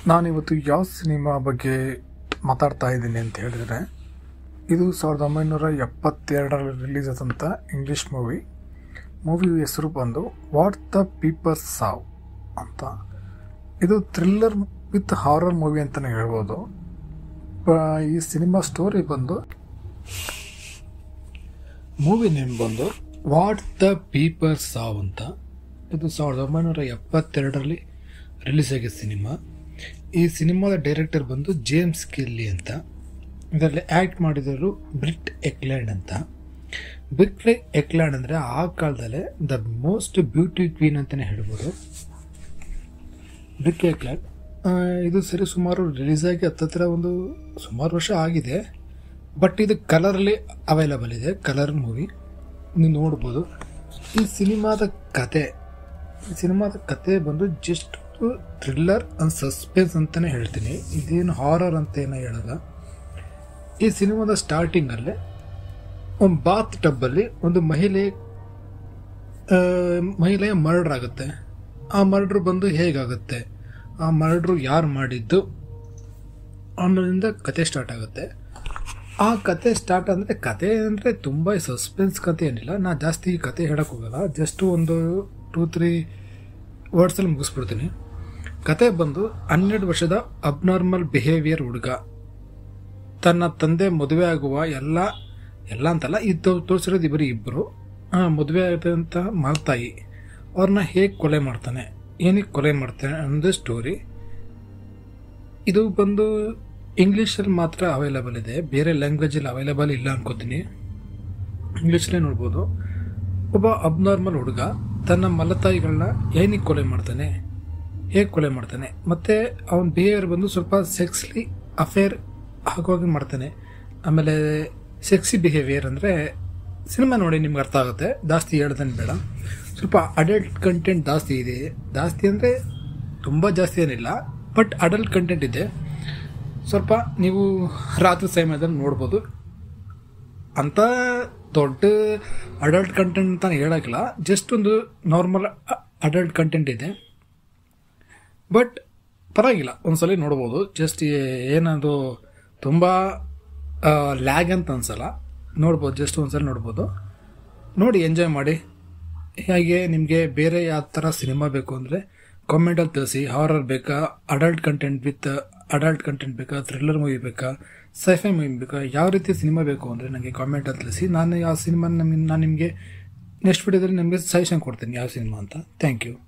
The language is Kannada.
ನಾನಿವತ್ತು ಯಾವ ಸಿನಿಮಾ ಬಗ್ಗೆ ಮಾತಾಡ್ತಾ ಇದ್ದೀನಿ ಅಂತ ಹೇಳಿದರೆ ಇದು ಸಾವಿರದ ಒಂಬೈನೂರ ಎಪ್ಪತ್ತೆರಡರಲ್ಲಿ ರಿಲೀಸ್ ಆದಂಥ ಇಂಗ್ಲೀಷ್ ಮೂವಿ ಮೂವಿ ಹೆಸರು ಬಂದು ವಾಟ್ ದ ಪೀಪರ್ ಸಾವ್ ಅಂತ ಇದು ಥ್ರಿಲ್ಲರ್ ವಿತ್ ಹಾರರ್ ಮೂವಿ ಅಂತಲೇ ಹೇಳ್ಬೋದು ಪ- ಈ ಸಿನಿಮಾ ಸ್ಟೋರಿ ಬಂದು ಮೂವಿ ನೇಮ್ ಬಂದು ವಾಟ್ ದ ಪೀಪರ್ ಸಾವ್ ಅಂತ ಇದು ಸಾವಿರದ ಒಂಬೈನೂರ ಎಪ್ಪತ್ತೆರಡರಲ್ಲಿ ರಿಲೀಸ್ ಆಗಿದ್ದ ಸಿನಿಮಾ ಈ ಸಿನಿಮಾದ ಡೈರೆಕ್ಟರ್ ಬಂದು ಜೇಮ್ಸ್ ಕೆಲ್ಲಿ ಅಂತ ಇದರಲ್ಲಿ ಆ್ಯಕ್ಟ್ ಮಾಡಿದವರು ಬ್ರಿಟ್ ಎಕ್ಲ್ಯಾಂಡ್ ಅಂತ ಬ್ರಿಟ್ ಎಕ್ಲ್ಯಾಂಡ್ ಅಂದರೆ ಆ ಕಾಲದಲ್ಲೇ ದ ಮೋಸ್ಟ್ ಬ್ಯೂಟಿ ಕ್ವೀನ್ ಅಂತಲೇ ಹೇಳ್ಬೋದು ಬ್ರಿಕ್ ಎಕ್ಲ್ಯಾಂಡ್ ಆ, ಇದು ಸರಿ ಸುಮಾರು ರಿಲೀಸ್ ಆಗಿ ಹತ್ತತ್ರ ಒಂದು ಸುಮಾರು ವರ್ಷ ಆಗಿದೆ ಬಟ್ ಇದು ಕಲರಲ್ಲಿ ಅವೈಲಬಲ್ ಇದೆ ಕಲರ್ ಮೂವಿ ನೀವು ನೋಡ್ಬೋದು ಈ ಸಿನಿಮಾದ ಕತೆ ಈ ಸಿನಿಮಾದ ಕತೆ ಬಂದು ಜಸ್ಟ್ ಥ್ರಿಲ್ಲರ್ ಅಂಡ್ ಸಸ್ಪೆನ್ಸ್ ಅಂತಲೇ ಹೇಳ್ತೀನಿ ಇದೇನು ಹಾರರ್ ಅಂತ ಏನೋ ಹೇಳಲ್ಲ ಈ ಸಿನಿಮಾದ ಸ್ಟಾರ್ಟಿಂಗಲ್ಲೇ ಒಂದು ಬಾತ್ ಟಬ್ಬಲ್ಲಿ ಒಂದು ಮಹಿಳೆ ಆ, ಮಹಿಳೆಯ ಮರ್ಡರ್ ಆಗುತ್ತೆ ಆ ಮರ್ಡ್ರ್ ಬಂದು ಹೇಗಾಗುತ್ತೆ ಆ ಮರ್ಡ್ರು ಯಾರು ಮಾಡಿದ್ದು ಅನ್ನೋದ್ರಿಂದ ಕತೆ ಸ್ಟಾರ್ಟ್ ಆಗುತ್ತೆ ಆ ಕತೆ ಸ್ಟಾರ್ಟ್ ಅಂದರೆ ಕತೆ ಅಂದರೆ ತುಂಬ ಸಸ್ಪೆನ್ಸ್ ಕತೆ ಏನಿಲ್ಲ ನಾ ಜಾಸ್ತಿ ಕತೆ ಹೇಳಕ್ಕೆ ಹೋಗಲ್ಲ ಜಸ್ಟ್ ಒಂದು ಟೂ ತ್ರೀ ವರ್ಡ್ಸಲ್ಲಿ ಮುಗಿಸ್ಬಿಡ್ತೀನಿ ಕತೆ ಬಂದು ಹನ್ನೆರಡು ವರ್ಷದ ಅಬ್ನಾರ್ಮಲ್ ಬಿಹೇವಿಯರ್ ಹುಡುಗ ತನ್ನ ತಂದೆ ಮದುವೆ ಆಗುವ ಎಲ್ಲ ಎಲ್ಲ ಅಂತಲ್ಲ ಇದು ತೋರಿಸಿರೋದು ಇಬ್ಬರು ಇಬ್ಬರು ಮದುವೆ ಆದಂಥ ಮಾತಾಯಿ ಅವ್ರನ್ನ ಹೇಗೆ ಕೊಲೆ ಮಾಡ್ತಾನೆ ಏನಕ್ಕೆ ಕೊಲೆ ಮಾಡ್ತಾನೆ ಅನ್ನೋದು ಸ್ಟೋರಿ ಇದು ಬಂದು ಇಂಗ್ಲೀಷಲ್ಲಿ ಮಾತ್ರ ಅವೈಲಬಲ್ ಇದೆ ಬೇರೆ ಲ್ಯಾಂಗ್ವೇಜಲ್ಲಿ ಅವೈಲಬಲ್ ಇಲ್ಲ ಅನ್ಕೋತೀನಿ ಇಂಗ್ಲೀಷಲ್ಲೇ ನೋಡ್ಬೋದು ಒಬ್ಬ ಅಬ್ನಾರ್ಮಲ್ ಹುಡುಗ ತನ್ನ ಮಲತಾಯಿಗಳನ್ನ ಏನಕ್ಕೆ ಕೊಲೆ ಮಾಡ್ತಾನೆ ಹೇಗೆ ಕೊಲೆ ಮಾಡ್ತಾನೆ ಮತ್ತು ಅವನ ಬಿಹೇವಿಯರ್ ಬಂದು ಸ್ವಲ್ಪ ಸೆಕ್ಸ್ಲಿ ಅಫೇರ್ ಆಗೋಗಿ ಮಾಡ್ತಾನೆ ಆಮೇಲೆ ಸೆಕ್ಸಿ ಬಿಹೇವಿಯರ್ ಅಂದರೆ ಸಿನಿಮಾ ನೋಡಿ ನಿಮ್ಗೆ ಅರ್ಥ ಆಗುತ್ತೆ ಜಾಸ್ತಿ ಹೇಳ್ದೇನೆ ಬೇಡ ಸ್ವಲ್ಪ ಅಡಲ್ಟ್ ಕಂಟೆಂಟ್ ಜಾಸ್ತಿ ಇದೆ ಜಾಸ್ತಿ ಅಂದರೆ ತುಂಬ ಜಾಸ್ತಿ ಏನಿಲ್ಲ ಬಟ್ ಅಡಲ್ಟ್ ಕಂಟೆಂಟ್ ಇದೆ ಸ್ವಲ್ಪ ನೀವು ರಾತ್ರಿ ಸಮಯದಲ್ಲಿ ನೋಡ್ಬೋದು ಅಂತ ದೊಡ್ಡ ಅಡಲ್ಟ್ ಕಂಟೆಂಟ್ ಅಂತ ಹೇಳೋಕ್ಕಿಲ್ಲ ಜಸ್ಟ್ ಒಂದು ನಾರ್ಮಲ್ ಅಡಲ್ಟ್ ಕಂಟೆಂಟ್ ಇದೆ ಬಟ್ ಪರವಾಗಿಲ್ಲ ಒಂದ್ಸಲ ನೋಡ್ಬೋದು ಜಸ್ಟ್ ಏನದು ತುಂಬ ಲ್ಯಾಗ್ ಅಂತ ಅನ್ಸಲ್ಲ ನೋಡ್ಬೋದು ಜಸ್ಟ್ ಒಂದ್ಸಲ ನೋಡ್ಬೋದು ನೋಡಿ ಎಂಜಾಯ್ ಮಾಡಿ ಹಾಗೆ ನಿಮಗೆ ಬೇರೆ ಯಾವ ಥರ ಸಿನಿಮಾ ಬೇಕು ಅಂದರೆ ಕಾಮೆಂಟಲ್ಲಿ ತಿಳಿಸಿ ಹಾರರ್ ಬೇಕಾ adult content with adult content ಬೇಕಾ ಥ್ರಿಲ್ಲರ್ ಮೂವಿ ಬೇಕಾ ಸೈಫೈ ಮೂವಿ ಬೇಕಾ ಯಾವ ರೀತಿ ಸಿನಿಮಾ ಬೇಕು ಅಂದರೆ ನನಗೆ ಕಾಮೆಂಟಲ್ಲಿ ತಿಳಿಸಿ ನಾನು ಯಾವ ಸಿನಿಮಾ ನಮಗೆ ನಾನು ನಿಮಗೆ ನೆಕ್ಸ್ಟ್ ವಿಡಿಯೋದಲ್ಲಿ ನಿಮಗೆ ಸಜೆಷನ್ ಕೊಡ್ತೀನಿ ಯಾವ ಸಿನಿಮಾ ಅಂತ ಥ್ಯಾಂಕ್ ಯು